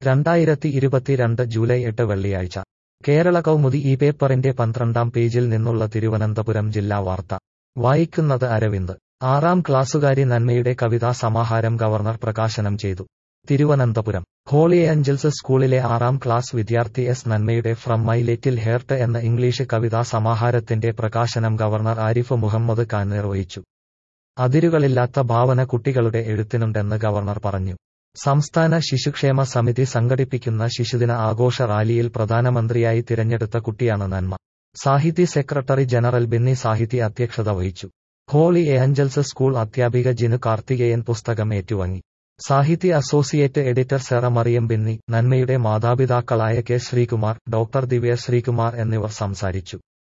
രണ്ടായിരത്തി ഇരുപത്തിരണ്ട് ജൂലൈ എട്ട് വെള്ളിയാഴ്ച കേരള കൗമുദി ഈ പേപ്പറിന്റെ പന്ത്രണ്ടാം പേജിൽ നിന്നുള്ള തിരുവനന്തപുരം ജില്ലാ വാർത്ത വായിക്കുന്നത് അരവിന്ദ് ആറാം ക്ലാസ്സുകാരി നന്മയുടെ കവിതാ സമാഹാരം ഗവർണർ പ്രകാശനം ചെയ്തു തിരുവനന്തപുരം ഹോളി ഏഞ്ചൽസ് സ്കൂളിലെ ആറാം ക്ലാസ് വിദ്യാർത്ഥി എസ് നന്മയുടെ ഫ്രം മൈ ലിറ്റിൽ ഹേർട്ട് എന്ന ഇംഗ്ലീഷ് കവിതാ സമാഹാരത്തിന്റെ പ്രകാശനം ഗവർണർ ആരിഫ് മുഹമ്മദ് ഖാൻ നിർവഹിച്ചു അതിരുകളില്ലാത്ത ഭാവന കുട്ടികളുടെ എഴുത്തിനുണ്ടെന്ന് ഗവർണർ പറഞ്ഞു സംസ്ഥാന ശിശുക്ഷേമ സമിതി സംഘടിപ്പിക്കുന്ന ശിശുദിന ആഘോഷ റാലിയിൽ പ്രധാനമന്ത്രിയായി തിരഞ്ഞെടുത്ത കുട്ടിയാണ് നന്മ സാഹിതി സെക്രട്ടറി ജനറൽ ബിന്നി സാഹിതി അധ്യക്ഷത വഹിച്ചു ഹോളി ഏഞ്ചൽസ് സ്കൂൾ അധ്യാപിക ജിനു കാർത്തികേയൻ പുസ്തകം ഏറ്റുവാങ്ങി സാഹിത്യ അസോസിയേറ്റ് എഡിറ്റർ സെറ മറിയം ബിന്നി നന്മയുടെ മാതാപിതാക്കളായ കെ ശ്രീകുമാർ ഡോക്ടർ ദിവ്യ ശ്രീകുമാർ എന്നിവർ സംസാരിച്ചു